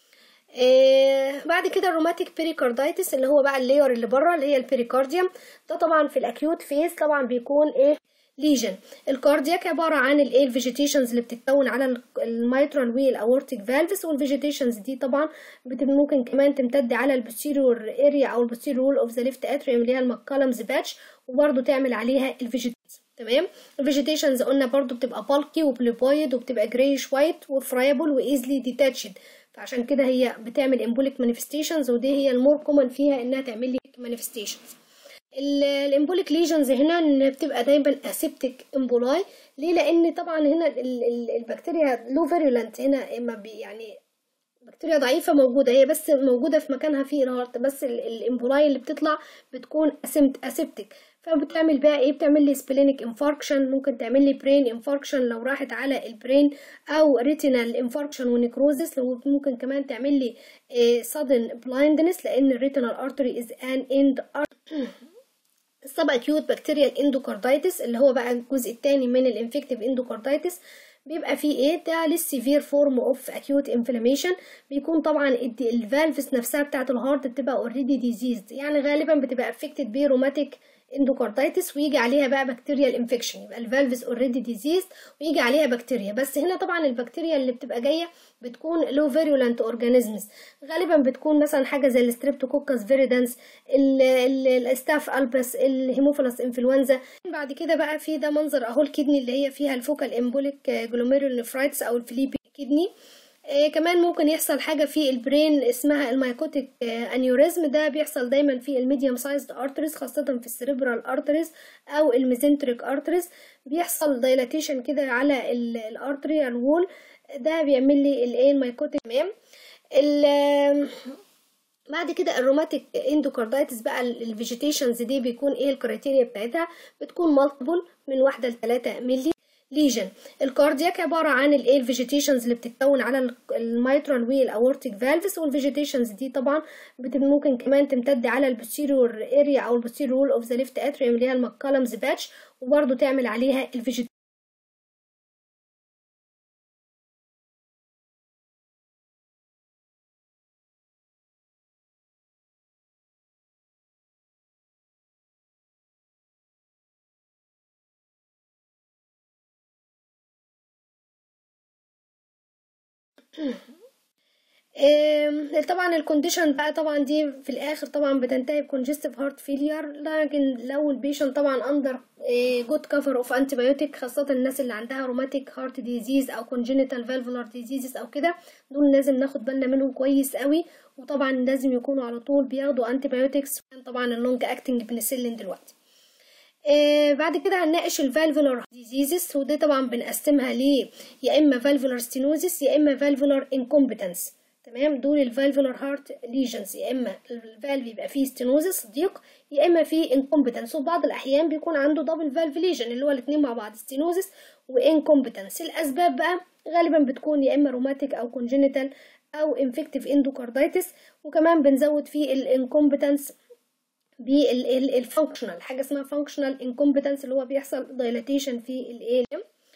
آه بعد كده الروماتيك بيريكاردايتس اللي هو بقى اللاير اللي بره اللي هي البيريكارديوم ده طبعا في الاكيوت فيس طبعا بيكون ايه ليجن الكاردياك عباره عن الايه الفيجيتيشنز اللي بتتكون على الميترال والاورتيك فالفز والفيجيتيشنز دي طبعا ممكن كمان تمتد على البوستيريور اريا او البوستيريور اوف ذا ليفت اتريوم اللي هي المكالمز باتش وبرده تعمل عليها الفيجيتيشنز تمام الفيجيتيشنز قلنا برضو بتبقى بالكي وبليبويد وبتبقى جريش وايت وفرايبل وايزلي ديتاتشد فعشان كده هي بتعمل امبوليك مانيفستيشنز ودي هي المور كومن فيها انها تعمل لي مانيفستيشنز الامبوليك ليجنز هنا بتبقى دايما اسيبتيك امبولاي ليه لان طبعا هنا البكتيريا لو فيرولنت هنا اما بي يعني بكتيريا ضعيفه موجوده هي بس موجوده في مكانها في الهارت بس الامبولاي اللي بتطلع بتكون اسيبتيك فبتعمل بقى ايه بتعمل لي سبلينيك انفاركشن ممكن تعمل لي برين انفاركشن لو راحت على البرين او ريتينال انفاركشن ونيكروزس ممكن كمان تعمل لي سادن بلايندنس لان الريتينال ارتري از ان اند السب اكيوت بكتيريال اندوكاردايتس اللي هو بقى الجزء الثاني من الانفكتيف اندوكاردايتس بيبقى فيه ايه ده للسيفير فورم اوف اكيوت انفلاميشن بيكون طبعا الفالفز نفسها بتاعه الهارت بتبقى اوريدي ديزيزد يعني غالبا بتبقى افكتد بروماتيك اندوكاردايتس ويجي عليها بقى بكتيريال انفكشن يبقى الفالفز اوريدي ديزيزد ويجي عليها بكتيريا بس هنا طبعا البكتيريا اللي بتبقى جايه بتكون لو فيرولنت اورجانيزمز غالبا بتكون مثلا حاجه زي الستريبتوكوكس فيريدانس الاستاف البس الهيموفيلس انفلونزا بعد كده بقى في ده منظر اهو الكدني اللي هي فيها الفوكال امبوليك جلوميرول نفرايتس او الفليبي كدني آه كمان ممكن يحصل حاجة في البرين اسمها المايكوتيك آه انيوريزم ده بيحصل دايما في الميديوم سايزد ارتريز خاصة في السريبرال ارتريز او الميزنتريك ارتريز بيحصل دايلاتيشن كده على الارتريال وول ده بيعمل لي الايه المايكوتيك تمام بعد كده الروماتيك اندوكاردايتس بقى الفيجيتيشنز دي بيكون ايه الكريتيريا بتاعتها بتكون مالتيبل من واحدة لتلاتة ملي ليجن الكاردياك عبارة عن الايه الفيجيتيشنز اللي بتتكون على الميترال والاورتيك فالفز والفيجيتيشنز دي طبعا ممكن كمان تمتد على البوستيريور اريا او البوستيريور اوف ذا ليفت اتريوم اللي هي المكالمز باتش وبرده تعمل عليها الفيجيتيشن طبعا الكونديشن بقى طبعا دي في الاخر طبعا بتنتهي بكونجستيف هارت فيلير لكن لو البيشنت طبعا اندر جود كفر اوف انتي بايوتيك خاصه الناس اللي عندها روماتيك هارت ديزيز او كونجينيتال فالفولار ديزيزز او كده دول لازم ناخد بالنا منهم كويس قوي وطبعا لازم يكونوا على طول بياخدوا انتي بايوتكس طبعا اللونج اكتنج بنسلين دلوقتي آه بعد كده هنناقش الفالفولار ديزيزز ودي طبعا بنقسمها ل يا اما فالفولار ستينوزيس يا اما فالفولار انكومبتنس تمام دول الفالفولار هارت ليجنز يا اما الفالف يبقى فيه ستينوزيس ضيق يا اما فيه انكومبتنس وبعض الاحيان بيكون عنده دبل فالف ليجن اللي هو الاثنين مع بعض ستينوزيس وانكومبتنس الاسباب بقى غالبا بتكون يا اما روماتيك او كونجينيتال او انفكتيف اندوكاردايتس وكمان بنزود فيه الانكومبتنس بالفانكشنال حاجه اسمها فانكشنال انكومبتنس اللي هو بيحصل دايلاتيشن في الايه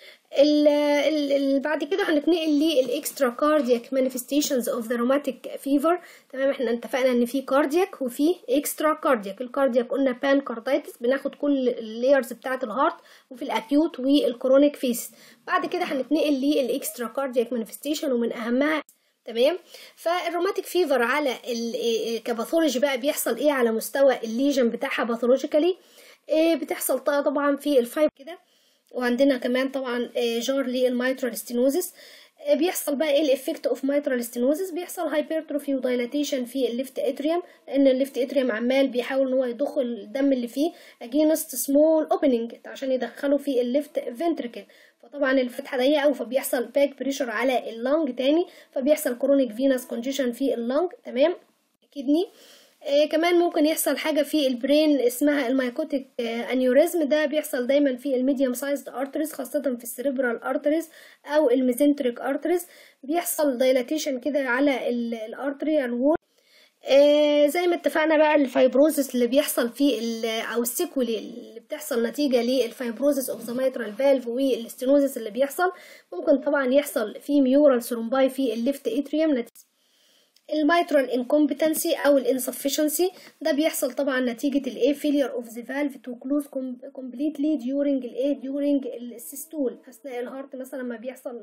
بعد كده هنتنقل للاكسترا كاردياك مانيفستيشنز اوف ذا روماتيك فيفر تمام احنا اتفقنا ان في كاردياك وفي اكسترا كاردياك الكاردياك قلنا بان كاردايتس بناخد كل اللايرز بتاعه الهارت وفي الاكيوت والكرونيك فيس بعد كده هنتنقل للاكسترا كاردياك مانيفستيشن ومن اهمها تمام فالروماتيك فيفر على كباثولوجي بقى بيحصل ايه على مستوى الليجن بتاعها باثولوجيكالي إيه بتحصل طبعا في الفايب كده وعندنا كمان طبعا جار للميترال ستينوزس بيحصل بقى ايه الافكت اوف ميترال ستينوزس بيحصل هايبرتروفي ودايلاتيشن في الليفت اتريوم لان الليفت اتريوم عمال بيحاول ان هو يضخ الدم اللي فيه اجينست سمول اوبننج عشان يدخله في الليفت فنتركل فطبعا الفتحه ضيقه قوي فبيحصل باك بريشر على اللنج تاني فبيحصل كرونيك فينس كونجيشن في اللنج تمام كدني آه كمان ممكن يحصل حاجة في البرين اسمها المايكوتيك آه انيوريزم ده بيحصل دايما في الميديوم سايزد ارتريز خاصة في السريبرال ارتريز او الميزنتريك ارتريز بيحصل دايلاتيشن كده على الارتريال وول آه زي ما اتفقنا بقى الفايبروزس اللي بيحصل في او السيكولي اللي بتحصل نتيجة للفايبروزس اوف ذا ميترال فالف والاستينوزس اللي بيحصل ممكن طبعا يحصل في ميورال ثرومباي في الليفت اتريوم نتيجة الميترال انكومبتنسي او الانسفشنسي ده بيحصل طبعا نتيجه الايه فيلير اوف ذا فالف تو كلوز كومبليتلي ديورنج الايه ديورنج السيستول اثناء الهارت مثلا لما بيحصل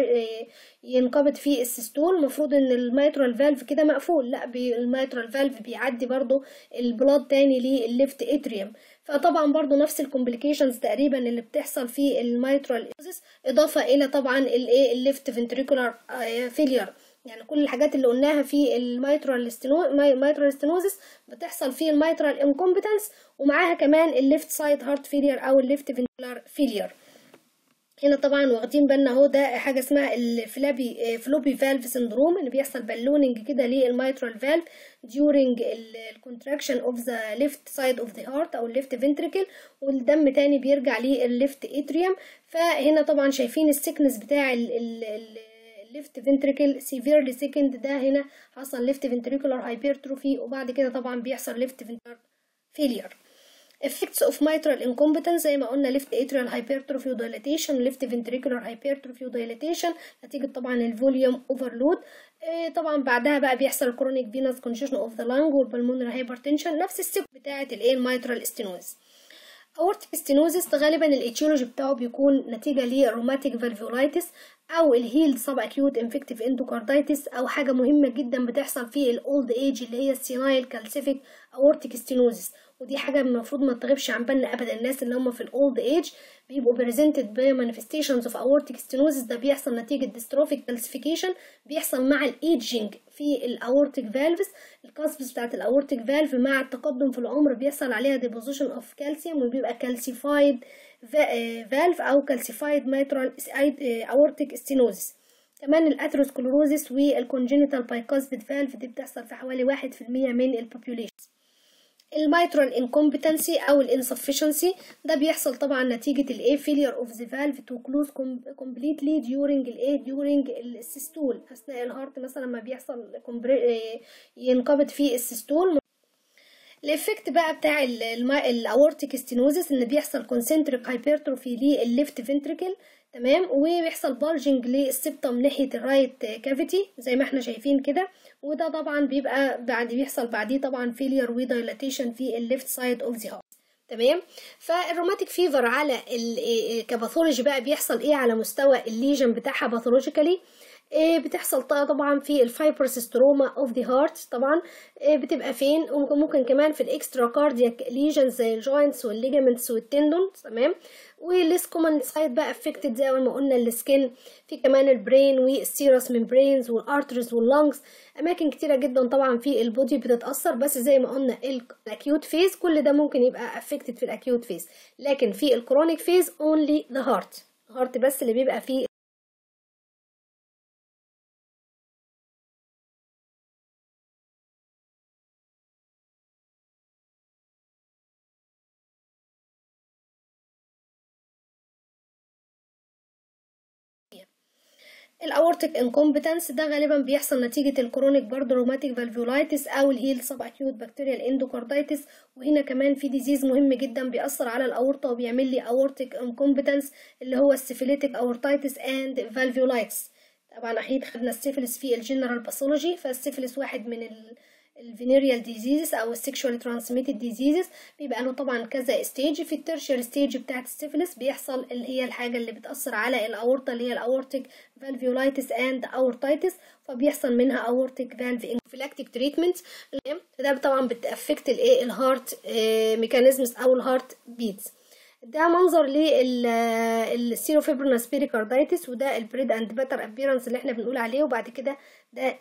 ينقبض في السيستول المفروض ان الميترال فالف كده مقفول لا الميترال فالف بيعدي برضو البلاد تاني للليفت اتريوم فطبعا برضو نفس الكومبليكيشنز تقريبا اللي بتحصل في الميترال اضافه الى طبعا الايه الليفت فنتريكولار فيلير يعني كل الحاجات اللي قلناها في الميترال ميترال ستينوزس بتحصل في الميترال انكومبتنس ومعاها كمان الليفت سايد هارت فيلير او الليفت فنتريكولار فيلير هنا طبعا واخدين بالنا اهو ده حاجه اسمها الفلابي فلوبي فالف سندروم اللي بيحصل بالوننج كده للميترال فالف during الكونتراكشن اوف ذا ليفت سايد اوف ذا هارت او الليفت فنتريكل والدم تاني بيرجع للليفت اتريوم فهنا طبعا شايفين السكنس بتاع ال ال ال left ventricle severely second ده هنا حصل left ventricular hypertrophy وبعد كده طبعا بيحصل left ventricular failure effects of mitral incompetence زي ما قلنا left atrial hypertrophy dilatation left ventricular hypertrophy dilatation نتيجة طبعا الفوليوم overload إيه طبعا بعدها بقى بيحصل chronic venous congestion of the lung والpulmonary hypertension نفس السيك بتاعة الايه الميترال stenosis aortic stenosis غالبا الاتيولوجي بتاعه بيكون نتيجة لروماتيك فالفولايتس او الهيلد سب اكيوت انفكتيف اندوكاردايتس او حاجه مهمه جدا بتحصل في الاولد ايج اللي هي السينايل كالسيفيك اورتيك ستينوزيس ودي حاجه المفروض ما تغيبش عن بالنا ابدا الناس اللي هم في الاولد ايج بيبقوا بريزنتد بمانيفستيشنز اوف اورتيك ستينوزيس ده بيحصل نتيجه ديستروفيك كالسيفيكيشن بيحصل مع الايجينج في الاورتيك فالفز الكاسبس بتاعت الاورتيك فالف مع التقدم في العمر بيحصل عليها ديبوزيشن اوف كالسيوم وبيبقى كالسيفايد فالف او كالسيفايد ميترال اورتيك ستينوزيس كمان الاثيروسكلوروزيس والكونجينيتال بايكاسبيد فالف دي بتحصل في حوالي واحد في المية من البوبيوليشن الميترال انكومبتنسي او الانسفشنسي ده بيحصل طبعا نتيجة الايه فيلير اوف ذا فالف تو كلوز كومبليتلي ديورنج الايه ديورنج السيستول اثناء الهارت مثلا لما بيحصل ينقبض في السيستول الافكت بقى بتاع الاورتيك ستينوزيس ان بيحصل كونسنتريك هايبرتروفي للليفت فنتريكل تمام وبيحصل بالجنج للسبتم ناحيه الرايت كافيتي زي ما احنا شايفين كده وده طبعا بيبقى بعد بيحصل بعديه طبعا فيلير ودايلاتيشن في الليفت سايد اوف ذا هارت تمام فالروماتيك فيفر على كباثولوجي بقى بيحصل ايه على مستوى الليجن بتاعها باثولوجيكالي إيه بتحصل طبعا في الفايبروسيستروما اوف ذا هارت طبعا إيه بتبقى فين وممكن ممكن كمان في الاكسترا كاردياك ليجنز زي الجوينتس والليجامنتس والتندون تمام والليس كومن سايد بقى افكتد زي ما قلنا السكين في كمان البرين والسيرس ممبرينز والارترز واللنجز اماكن كتيره جدا طبعا في البودي بتتاثر بس زي ما قلنا الاكيوت فيز كل ده ممكن يبقى افكتد في الاكيوت فيز لكن في الكرونيك فيز اونلي ذا هارت الهارت بس اللي بيبقى فيه الاورتيك انكومبتنس ده غالبا بيحصل نتيجه الكرونيك برضه روماتيك فالفولايتس او الهيل سب اكيوت بكتيريال اندوكاردايتس وهنا كمان في ديزيز مهم جدا بيأثر على الاورطه وبيعمل لي اورتيك انكومبتنس اللي هو السيفيليتيك اورتايتس اند فالفولايتس طبعا اكيد خدنا السيفيلس في الجنرال باثولوجي فالسيفيلس واحد من ال الفينيريال ديزيزز او السكشوال ترانسميتد ديزيزز بيبقى له طبعا كذا ستيج في الترشيال ستيج بتاعت السيفيلس بيحصل اللي هي الحاجه اللي بتاثر على الاورطه اللي هي الاورتيك فالفيولايتس اند اورتايتس فبيحصل منها اورتيك فالف انفلاكتيك تريتمنت ده طبعا بتافكت الايه الهارت ميكانيزمز او الهارت بيتس ده منظر للسيروفيبرونس بيريكاردايتس وده البريد اند باتر ابيرنس اللي احنا بنقول عليه وبعد كده ده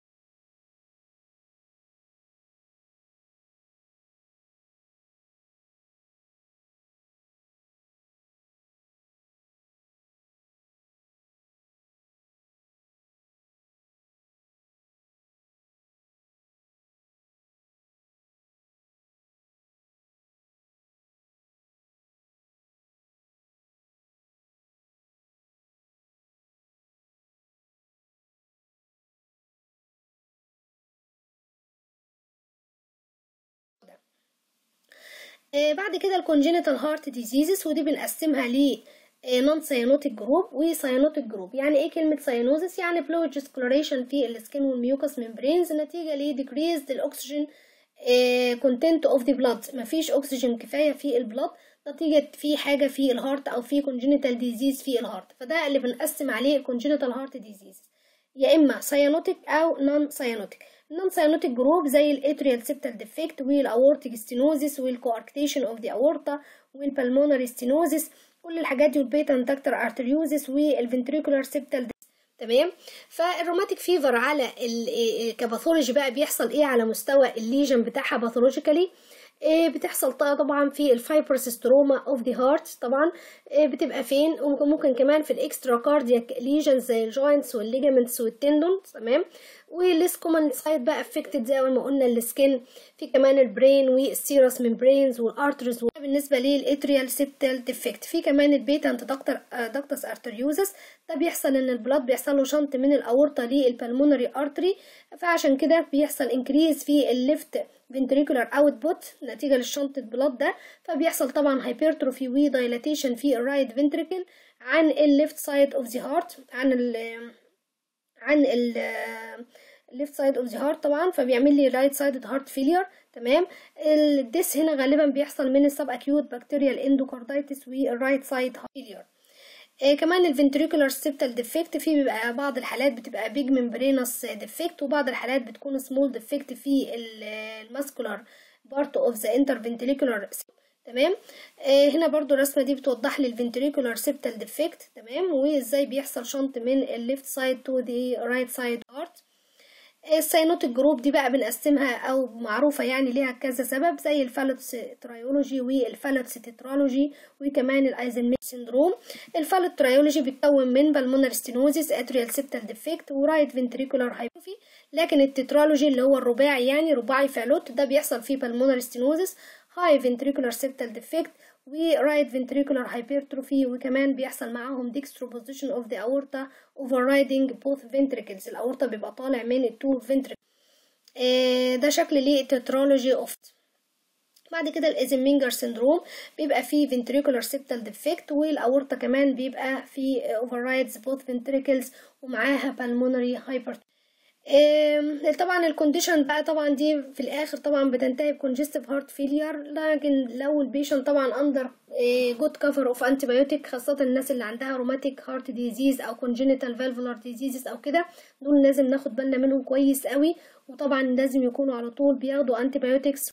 آه بعد كده الكونجينيتال هارت ديزيزز ودي بنقسمها ل نون سيانوتيك جروب وسيانوتيك جروب يعني ايه كلمه سيانوزس يعني فلويد ديسكلوريشن في السكين والميوكس ممبرينز نتيجه لديكريز الاكسجين كونتنت اوف ذا بلاد مفيش اكسجين كفايه في البلاد نتيجه في حاجه في الهارت او في كونجينيتال ديزيز في الهارت فده اللي بنقسم عليه الكونجينيتال هارت ديزيز يا اما سيانوتيك او نون سيانوتيك النون سيانوتيك جروب زي الاتريال سيبتال ديفكت والاورتيك ستينوزيس والكواركتيشن اوف ذا اورتا والبلمونري ستينوزيس كل الحاجات دي والبيتا انتكتر ارتريوزيس والفنتريكولار سيبتال تمام فالروماتيك فيفر على كباثولوجي بقى بيحصل ايه على مستوى الليجن بتاعها باثولوجيكالي إيه بتحصل طبعا في الفايبروسيستروما اوف ذا هارت طبعا إيه بتبقى فين وممكن ممكن كمان في الاكسترا كاردياك ليجنز زي الجوينتس والليجامنتس والتندون تمام والليس كومن سايد بقى افكتد زي ما قلنا السكين في كمان البرين والسيرس ممبرينز والارترز بالنسبه للاتريال سيبتال ديفكت في كمان البيتا انت دكتور دكتس ارتريوزس ده بيحصل ان البلاد بيحصل له شنط من الاورطه للبلمونري ارتري فعشان كده بيحصل انكريز في الليفت ventricular output نتيجة للشنطة بلاد ده فبيحصل طبعا hypertrophy ودايلاتيشن في الرايت ventricle عن الليفت سايد اوف ذا هارت عن ال عن ال الليفت سايد اوف ذا هارت طبعا فبيعمل لي رايت سايد هارت فيلير تمام الديس هنا غالبا بيحصل من السب اكيوت بكتيريال اندوكاردايتس والرايت سايد هارت فيلير آه كمان الفنتريكولار سيبتال ديفكت في بيبقى بعض الحالات بتبقى بيج ممبرينس ديفكت وبعض الحالات بتكون سمول ديفكت في الماسكولار بارت اوف ذا انترفنتريكولار تمام آه هنا برضو الرسمه دي بتوضح لي الفنتريكولار سيبتال ديفكت تمام وازاي بيحصل شنط من الليفت سايد تو ذا رايت سايد هارت السينوتيك جروب دي بقى بنقسمها او معروفه يعني ليها كذا سبب زي الفالوتس ترايولوجي والفالوتس تترالوجي وكمان الايزنمير سيندروم الفالوت ترايولوجي بيتكون من بالمونر ستينوزيس اتريال سيبتال ديفكت ورايت فنتريكولار هايبوفي لكن التترالوجي اللي هو الرباعي يعني رباعي فالوت ده بيحصل فيه بالمونر ستينوزيس هاي فنتريكولار سيبتال ديفكت ورايت فنتريكولار هايبرتروفي وكمان بيحصل معاهم ديكستروبوزيشن اوف ذا اورتا overriding both ventricles الاورتا بيبقى طالع من التو ventricles آه ده شكل للتترولوجي اوف بعد كده الايزنمينجر سيندروم بيبقى فيه ventricular septal defect والاورتا كمان بيبقى فيه overrides both ventricles ومعاها pulmonary hypertrophy طبعا الكونديشن بقى طبعا دي في الاخر طبعا بتنتهي بكونجستيف هارت فيلير لكن لو البيشنت طبعا اندر جود كفر اوف انتيبيوتيك خاصه الناس اللي عندها روماتيك هارت ديزيز او كونجينيتال فالفولار ديزيزز او كده دول لازم ناخد بالنا منهم كويس قوي وطبعا لازم يكونوا على طول بياخدوا انتيبيوتكس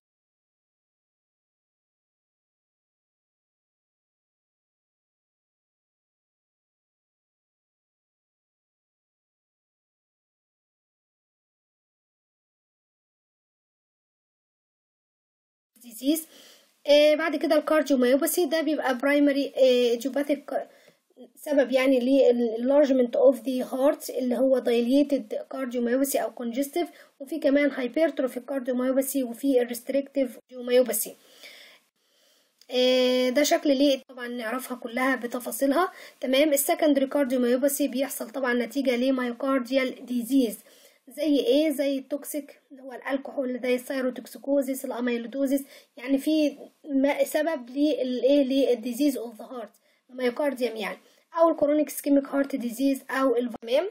ديزيز آه بعد كده الكارديوميوباثي ده بيبقى برايمري ايجوباثيك سبب يعني للارجمنت اوف ذا هارت اللي هو دايليتد كارديوميوباثي او كونجستيف وفي كمان هايبرتروفي كارديوميوباثي وفي الريستريكتيف كارديوميوباثي آه ده شكل ليه طبعا نعرفها كلها بتفاصيلها تمام السكندري كارديوميوباثي بيحصل طبعا نتيجه لمايوكارديال ديزيز زي ايه زي التوكسيك اللي هو الكحول زي السيروتوكسيكوزيس الاميلودوزيس يعني في سبب للايه للديزيز اوف ذا هارت الميوكارديوم يعني او الكرونيك سكيميك هارت ديزيز او الفامام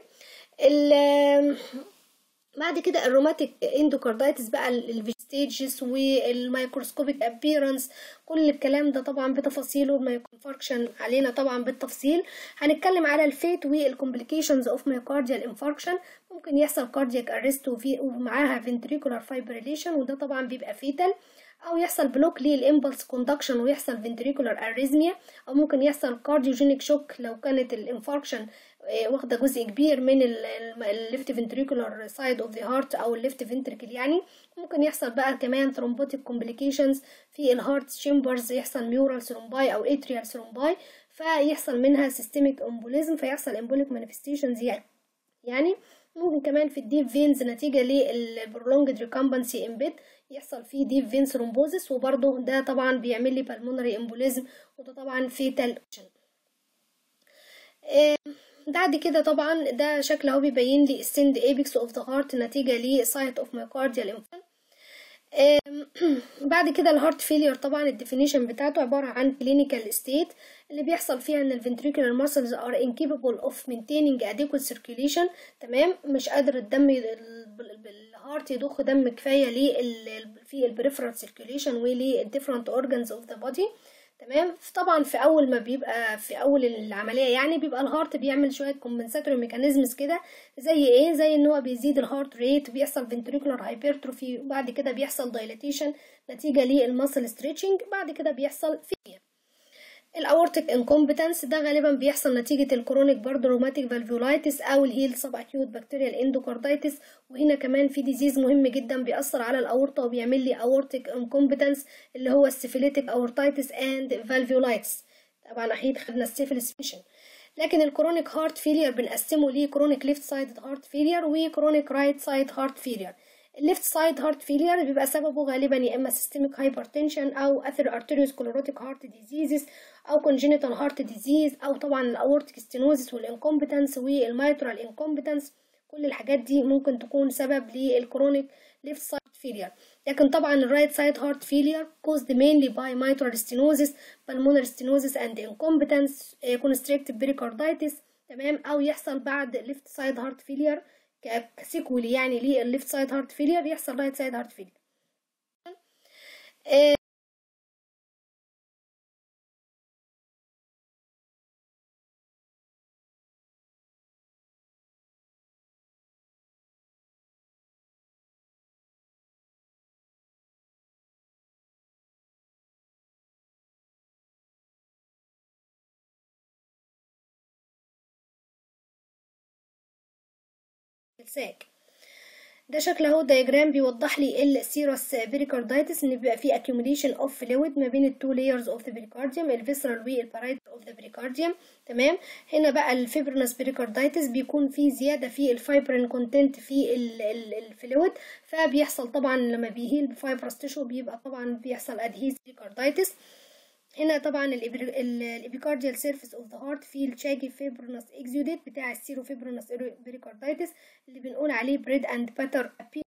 بعد كده الروماتيك اندوكاردايتس بقى الفيستيجز والميكروسكوبيك ابيرنس كل الكلام ده طبعا بتفاصيله المايوكونفاركشن علينا طبعا بالتفصيل هنتكلم على الفيت والكومبليكيشنز اوف مايوكارديال انفاركشن ممكن يحصل كاردياك ارست ومعاها فنتريكولار فايبريليشن وده طبعا بيبقى فيتال او يحصل بلوك للامبلس كوندكشن ويحصل فنتريكولار اريزميا او ممكن يحصل كارديوجينيك شوك لو كانت الانفاركشن واخده جزء كبير من الليفت فنتريكولار سايد اوف ذا هارت او الليفت فنتريكل يعني ممكن يحصل بقى كمان ثرومبوتيك كومبليكيشنز في الهارت تشامبرز يحصل ميورال ثرومباي او اتريال ثرومباي فيحصل منها سيستميك امبوليزم فيحصل امبوليك مانيفستيشنز يعني يعني ممكن كمان في الديب فينز نتيجة للبرولونجد ريكامبنسي امبيد يحصل فيه ديب فين ثرومبوزس وبرضه ده طبعا بيعمل لي بالمونري امبوليزم وده طبعا فيتال بعد كده طبعا ده شكل اهو بيبين لي السند ايبكس اوف ذا هارت نتيجة لسايت اوف مايكارديال انفان بعد كده الهارت فيلير طبعا الديفينيشن بتاعته عبارة عن كلينيكال ستيت اللي بيحصل فيها ان الفنتريكولار ماسلز ار incapable of maintaining adequate circulation تمام مش قادر الدم الهارت يضخ دم كفاية لل في البريفرال circulation وللديفرنت organs of the body تمام طبعا في اول ما بيبقى في اول العمليه يعني بيبقى الهارت بيعمل شويه كومبنساتوري ميكانيزمز كده زي ايه زي ان هو بيزيد الهارت ريت بيحصل فنتريكولار هايبرتروفي وبعد كده بيحصل دايلاتيشن نتيجه للمسل ستريتشنج بعد كده بيحصل فيلير الاورتيك انكومبتنس ده غالبا بيحصل نتيجه الكرونيك برضه روماتيك فالفولايتس او الهيل سب اكيوت بكتيريال اندوكاردايتس وهنا كمان في ديزيز مهم جدا بيأثر على الاورطه وبيعمل لي اورتيك انكومبتنس اللي هو السيفيليتيك اورتايتس اند فالفولايتس طبعا اكيد خدنا السيفيلس فيشن لكن الكرونيك هارت فيلير بنقسمه ليه كرونيك ليفت سايد هارت فيلير وكرونيك رايت سايد هارت فيلير الليفت سايد هارت فيلير بيبقى سببه غالبا يا اما سيستميك هايبرتنشن او اثر ارتيريوسكليروتيك هارت ديزيزز او كونجينيتال هارت ديزيز او طبعا الاورتيك ستينوزس والانكومبتنس والميترال انكومبتنس كل الحاجات دي ممكن تكون سبب للكرونيك ليفت سايد فيلير لكن طبعا الرايت سايد هارت فيلير caused mainly by mitral stenosis pulmonary stenosis and incompetence constrictive pericarditis تمام او يحصل بعد ليفت سايد هارت فيلير كسيكولي يعني للليفت سايد هارت فيلير يحصل رايت سايد هارت فيلير الساك ده شكل اهو دايجرام بيوضح لي السيروس بيريكاردايتس ان بيبقى فيه accumulation of fluid ما بين التو layers of the pericardium الفيسرال والبارايتال of the pericardium تمام هنا بقى الفيبرنس بيريكاردايتس بيكون فيه زياده في الفايبرين كونتنت في الفلويد فبيحصل طبعا لما بيهيل بفايبرس تيشو بيبقى طبعا بيحصل ادهيز بيريكاردايتس هنا طبعا الابيكارديال سيرفيس اوف ذا هارت فيه الشاجي فيبرونس اكزيوديت بتاع السيرو فيبرونس بيريكاردايتس اللي بنقول عليه بريد اند باتر